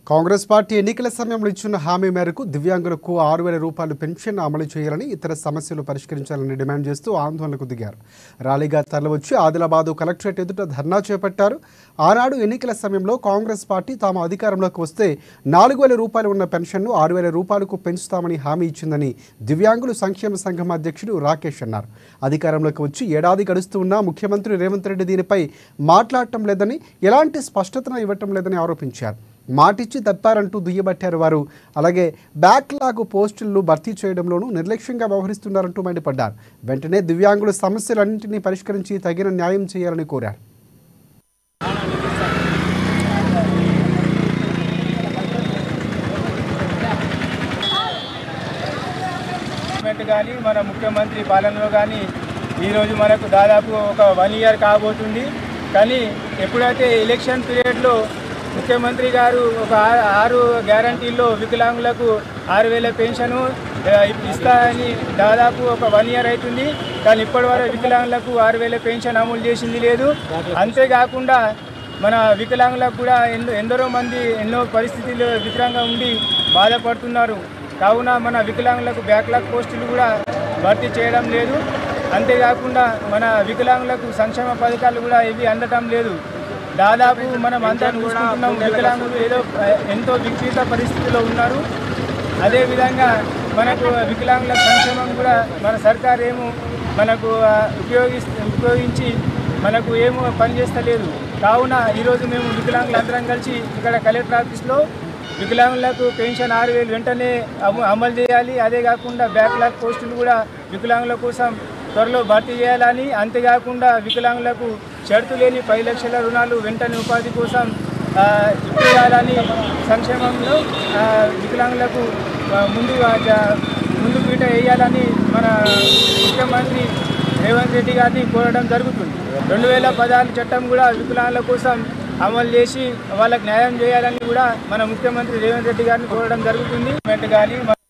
Congress party ఎన్నికల సమయంలో ఇచ్చిన హామీ మేరకు దివ్యాంగులకు ఆరు వేల రూపాయల పెన్షన్ అమలు చేయాలని ఇతర సమస్యలు పరిష్కరించాలని డిమాండ్ చేస్తూ ఆందోళనకు దిగారు ర్యాలీగా తరలివచ్చి ఆదిలాబాదు కలెక్టరేట్ ఎదుట ధర్నా చేపట్టారు ఆనాడు ఎన్నికల సమయంలో కాంగ్రెస్ పార్టీ తాము అధికారంలోకి వస్తే నాలుగు వేల రూపాయలు ఉన్న పెన్షన్ను ఆరు వేల రూపాయలకు పెంచుతామని హామీ ఇచ్చిందని దివ్యాంగులు సంక్షేమ సంఘం అధ్యక్షుడు రాకేష్ అన్నారు అధికారంలోకి వచ్చి ఏడాది గడుస్తూ ఉన్నా ముఖ్యమంత్రి రేవంత్ రెడ్డి దీనిపై మాట్లాడటం లేదని ఎలాంటి స్పష్టతను ఇవ్వటం లేదని ఆరోపించారు మాటిచ్చి తప్పారంటూ దుయ్యబట్టారు వారు అలాగే బ్యాక్లాగ్ పోస్టులను భర్తీ చేయడంలోనూ నిర్లక్ష్యంగా వ్యవహరిస్తున్నారంటూ మండిపడ్డారు వెంటనే దివ్యాంగుల సమస్యలన్నింటినీ పరిష్కరించి తగిన న్యాయం చేయాలని కోరారు గవర్నమెంట్ కానీ మన ముఖ్యమంత్రి పాలనలో కానీ ఈరోజు మనకు దాదాపు ఒక వన్ ఇయర్ కాబోతుంది కానీ ఎప్పుడైతే ఎలక్షన్ పీరియడ్లో ముఖ్యమంత్రి గారు ఒక ఆ- ఆరు గ్యారంటీల్లో వికలాంగులకు ఆరు వేల పెన్షను ఆ, ఇస్తారని దాదాపు ఒక వన్ ఇయర్ అవుతుంది కానీ ఇప్పటివరకు వికలాంగులకు ఆరు వేల పెన్షన్ అమలు చేసింది లేదు అంతేకాకుండా మన వికలాంగులకు కూడా ఎన్నో ఎందరో మంది ఎన్నో పరిస్థితుల్లో వికలాంగా ఉండి బాధపడుతున్నారు కావున మన వికలాంగులకు బ్యాక్లాగ్ పోస్టులు కూడా భర్తీ చేయడం లేదు అంతేకాకుండా మన వికలాంగులకు సంక్షేమ పథకాలు కూడా ఇవి అందటం లేదు దాదాపు మనం అందరం చూసుకుంటున్నాం వికలాంగులు ఏదో ఆ, ఎంతో విపరీత పరిస్థితిలో ఉన్నారు అదేవిధంగా మనకు వికలాంగుల సంక్షేమం కూడా మన సర్కార్ ఏమో మనకు ఆ, ఉపయోగి ఉపయోగించి మనకు ఏమో పనిచేస్తలేదు కావున ఈరోజు మేము వికలాంగులు అందరం కలిసి ఇక్కడ కలెక్టర్ ఆఫీస్లో వికలాంగులకు పెన్షన్ ఆరు వేలు వెంటనే అమ- అమలు చేయాలి అదే కాకుండా బ్యాక్లాగ్ పోస్టులు కూడా వికలాంగుల కోసం త్వరలో భర్తీ చేయాలని అంతేకాకుండా వికలాంగులకు షరతు లేని పది లక్షల రుణాలు వెంటనే ఉపాధి కోసం ఆ, ఇప్పించాలని సంక్షేమంలో ఆ, వికలాంగులకు ఆ, ముందుగా జ- ముందు పీట వేయాలని మన ముఖ్యమంత్రి రేవంత్ రెడ్డి గారిని కోరడం జరుగుతుంది రెండు వేల పదహారు చట్టం కూడా వికలాంగుల కోసం అమలు చేసి వాళ్ళకి న్యాయం చేయాలని కూడా మన ముఖ్యమంత్రి రేవంత్ రెడ్డి గారిని కోరడం జరుగుతుంది గవర్నమెంట్ కానీ